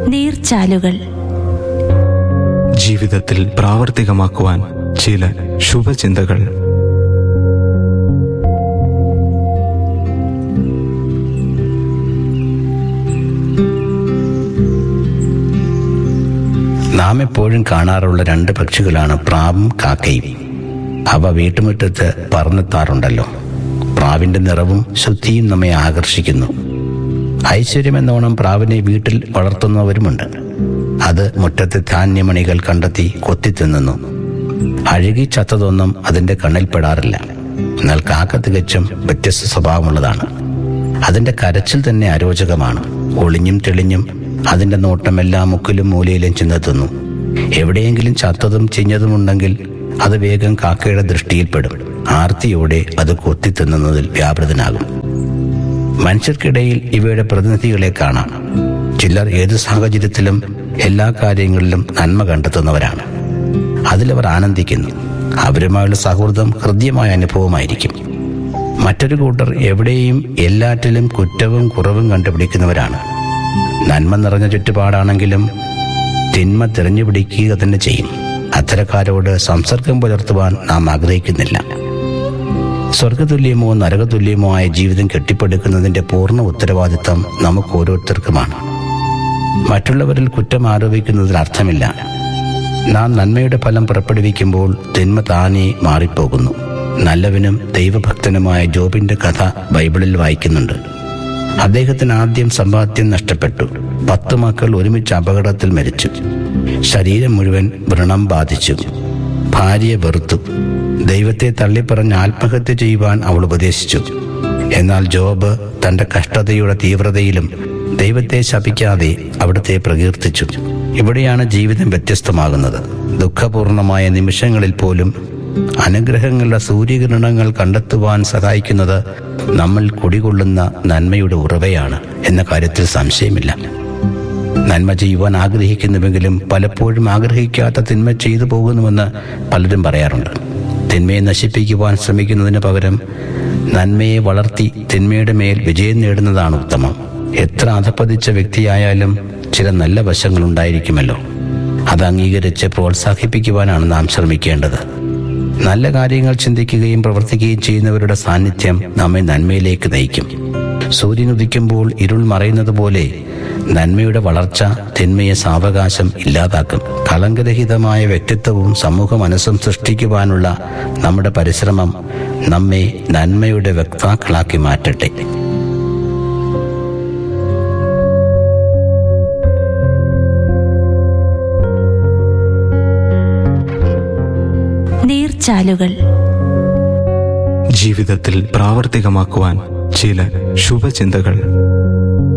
നീർച്ചാലുകൾ ജീവിതത്തിൽ പ്രാവർത്തികമാക്കുവാൻ ചില ശുഭചിന്തകൾ നാം എപ്പോഴും കാണാറുള്ള രണ്ട് പക്ഷികളാണ് പ്രാവും കാക്കയും അവ വീട്ടുമുറ്റത്ത് പറന്നെത്താറുണ്ടല്ലോ പ്രാവിന്റെ നിറവും ശുദ്ധിയും നമ്മെ ആകർഷിക്കുന്നു ഐശ്വര്യമെന്നോണം പ്രാവിനെ വീട്ടിൽ വളർത്തുന്നവരുമുണ്ട് അത് മുറ്റത്തെ ധാന്യമണികൾ കണ്ടെത്തി കൊത്തി തിന്നുന്നു അഴുകി ചത്തതൊന്നും അതിന്റെ കണ്ണിൽപ്പെടാറില്ല എന്നാൽ കാക്ക തികച്ചും വ്യത്യസ്ത സ്വഭാവമുള്ളതാണ് അതിന്റെ കരച്ചിൽ തന്നെ അരോചകമാണ് ഒളിഞ്ഞും തെളിഞ്ഞും അതിന്റെ നോട്ടം എല്ലാ മുക്കിലും മൂലയിലും ചെന്നെത്തുന്നു എവിടെയെങ്കിലും ചത്തതും ചിഞ്ഞതും ഉണ്ടെങ്കിൽ അത് വേഗം കാക്കയുടെ ദൃഷ്ടിയിൽപ്പെടും ആർത്തിയോടെ അത് കൊത്തി തിന്നുന്നതിൽ വ്യാപൃതനാകും മനുഷ്യർക്കിടയിൽ ഇവയുടെ പ്രതിനിധികളെ കാണാം ചിലർ ഏത് സാഹചര്യത്തിലും എല്ലാ കാര്യങ്ങളിലും നന്മ കണ്ടെത്തുന്നവരാണ് അതിലവർ ആനന്ദിക്കുന്നു അവരുമായുള്ള സൗഹൃദം ഹൃദ്യമായ അനുഭവമായിരിക്കും മറ്റൊരു കൂട്ടർ എവിടെയും എല്ലാറ്റിലും കുറ്റവും കുറവും കണ്ടുപിടിക്കുന്നവരാണ് നന്മ നിറഞ്ഞ ചുറ്റുപാടാണെങ്കിലും തിന്മ തിരഞ്ഞുപിടിക്കുക തന്നെ ചെയ്യും അത്തരക്കാരോട് സംസർഗം പുലർത്തുവാൻ നാം ആഗ്രഹിക്കുന്നില്ല സ്വർഗതുല്യമോ നരകതുല്യമോ ആയ ജീവിതം കെട്ടിപ്പടുക്കുന്നതിന്റെ പൂർണ്ണ ഉത്തരവാദിത്തം നമുക്ക് ഓരോരുത്തർക്കുമാണ് മറ്റുള്ളവരിൽ കുറ്റം ആരോപിക്കുന്നതിൽ അർത്ഥമില്ല നാം നന്മയുടെ ഫലം പുറപ്പെടുവിക്കുമ്പോൾ തിന്മ താനേ മാറിപ്പോകുന്നു നല്ലവനും ദൈവഭക്തനുമായ ജോബിന്റെ കഥ ബൈബിളിൽ വായിക്കുന്നുണ്ട് അദ്ദേഹത്തിന് ആദ്യം സമ്പാദ്യം നഷ്ടപ്പെട്ടു പത്ത് മക്കൾ ഒരുമിച്ച് അപകടത്തിൽ മരിച്ചു ശരീരം മുഴുവൻ വ്രണം ബാധിച്ചു ഭാര്യയെ വെറുത്തു ദൈവത്തെ തള്ളിപ്പറഞ്ഞ് ആത്മഹത്യ ചെയ്യുവാൻ അവൾ ഉപദേശിച്ചു എന്നാൽ ജോബ് തന്റെ കഷ്ടതയുടെ തീവ്രതയിലും ദൈവത്തെ ശപിക്കാതെ അവിടുത്തെ പ്രകീർത്തിച്ചു ഇവിടെയാണ് ജീവിതം വ്യത്യസ്തമാകുന്നത് ദുഃഖപൂർണമായ നിമിഷങ്ങളിൽ പോലും അനുഗ്രഹങ്ങളുടെ സൂര്യകിരണങ്ങൾ കണ്ടെത്തുവാൻ സഹായിക്കുന്നത് നമ്മൾ കുടികൊള്ളുന്ന നന്മയുടെ ഉറവയാണ് എന്ന കാര്യത്തിൽ സംശയമില്ല നന്മ ചെയ്യുവാൻ ആഗ്രഹിക്കുന്നുവെങ്കിലും പലപ്പോഴും ആഗ്രഹിക്കാത്ത തിന്മ ചെയ്തു പോകുന്നുവെന്ന് പലരും പറയാറുണ്ട് തിന്മയെ നശിപ്പിക്കുവാൻ ശ്രമിക്കുന്നതിന് പകരം നന്മയെ വളർത്തി തിന്മയുടെ മേൽ വിജയം നേടുന്നതാണ് ഉത്തമം എത്ര അധപ്പതിച്ച വ്യക്തിയായാലും ചില നല്ല വശങ്ങളുണ്ടായിരിക്കുമല്ലോ അത് അംഗീകരിച്ച് പ്രോത്സാഹിപ്പിക്കുവാനാണ് നാം ശ്രമിക്കേണ്ടത് നല്ല കാര്യങ്ങൾ ചിന്തിക്കുകയും പ്രവർത്തിക്കുകയും ചെയ്യുന്നവരുടെ സാന്നിധ്യം നമ്മെ നന്മയിലേക്ക് നയിക്കും സൂര്യൻ ഉദിക്കുമ്പോൾ ഇരുൾ മറയുന്നത് പോലെ നന്മയുടെ വളർച്ച തിന്മയെ സാവകാശം ഇല്ലാതാക്കും കളങ്കരഹിതമായ വ്യക്തിത്വവും സമൂഹ മനസ്സും സൃഷ്ടിക്കുവാനുള്ള നമ്മുടെ പരിശ്രമം നമ്മെ നന്മയുടെ വക്താക്കളാക്കി മാറ്റട്ടെ നീർച്ചാലുകൾ ജീവിതത്തിൽ പ്രാവർത്തികമാക്കുവാൻ ചില ശുഭചിന്തകൾ